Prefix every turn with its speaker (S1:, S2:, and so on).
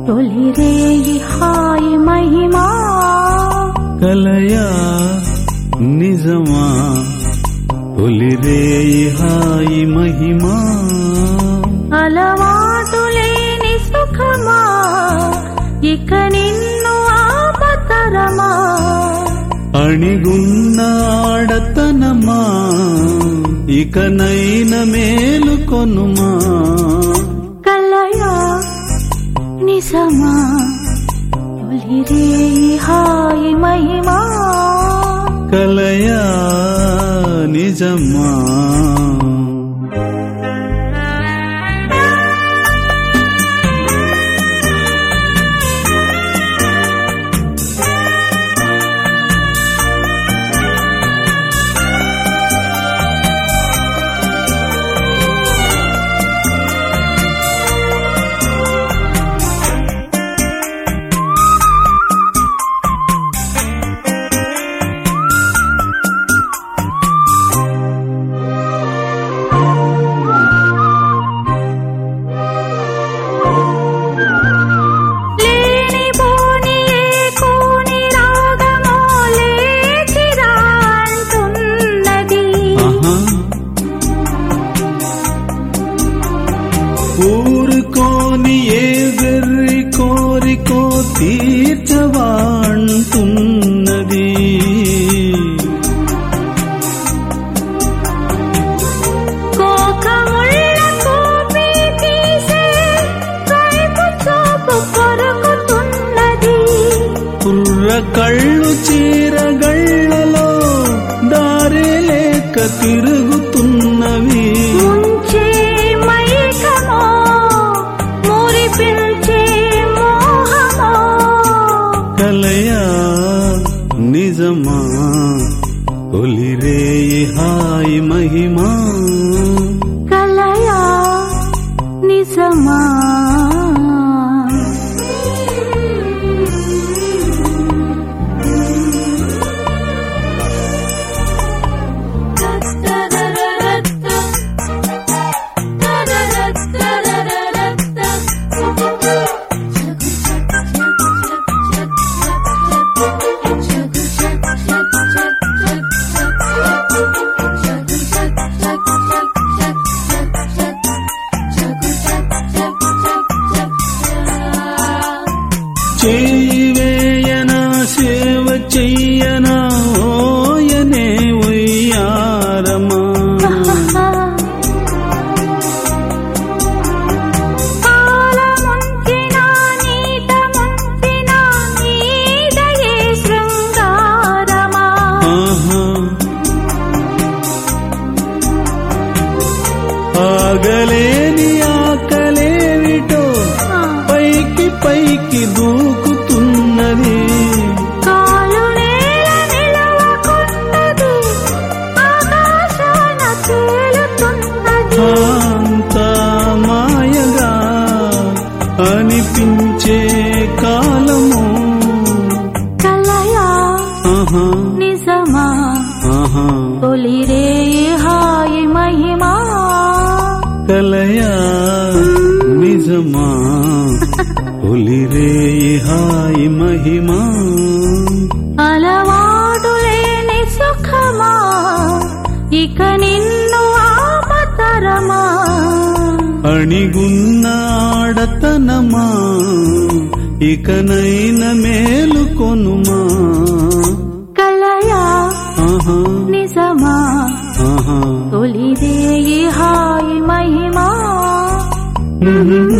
S1: తొలిరేయి హాయి మహిమా
S2: కలయా నిజమా తొలిరేయి హాయి మహిమా
S1: అలవాటు లేని సుఖమా ఇక నిన్ను ఆపతరమా
S2: అణిగున్న ఆడతనమా ఇకనైన మేలుకొనుమా
S1: కలయా నిజమా తొలిరేయి హాయి మహిమా
S2: కలయా నిజమా
S1: లేని పోని ఏ కోని రాగమో లేచిరా అంటున్నది
S2: ఆహా ఊరుకోని ఏ వెర్రి కోరికో తీర్చవా అంటున్నది
S1: కోకముళ్ళ కోపి తీసే వైపు చూపు కొరుకుతున్నది
S2: కుర్ర కళ్ళు చీరగళ్ళలో దారి లేక తిరుగుతున్నవి
S1: ముంచే మైకమో మురి పిల్చే మోహమో
S2: కలయా నిజమా తొలిరేయి హాయి మహిమా
S1: కలయా నిజమా
S2: చేయి వేయనా సేవ చెయ్యనా ఓయనే ఉయ్యారమా
S1: పాల ముంచిన నీట ముంచిన నీదయే శృంగారమా
S2: ఆహా. ఆగలేని ఆకలేవిటో పైకి పైకి దూకుతున్నది
S1: కాలు నేల నిలవకున్నది ఆకాశాన తేలుతున్నది
S2: అంత మాయగా అనిపించే కాలము
S1: కలయా
S2: ఆహా
S1: నిజమా
S2: ఆహా
S1: తొలిరే హాయి మహిమా
S2: కలయా నిజమా ఒలిరేయి హాయి మహిమా
S1: అలవాటు లేని సుఖమా ఇక నిన్ను ఆపతరమా
S2: అణిగున్న ఆడతనమా ఇకనైన మేలుకొనుమా
S1: కలయా
S2: ఆహా
S1: నిజమా
S2: ఆహా
S1: తొలిరే హాయి మహిమా
S2: Mhm.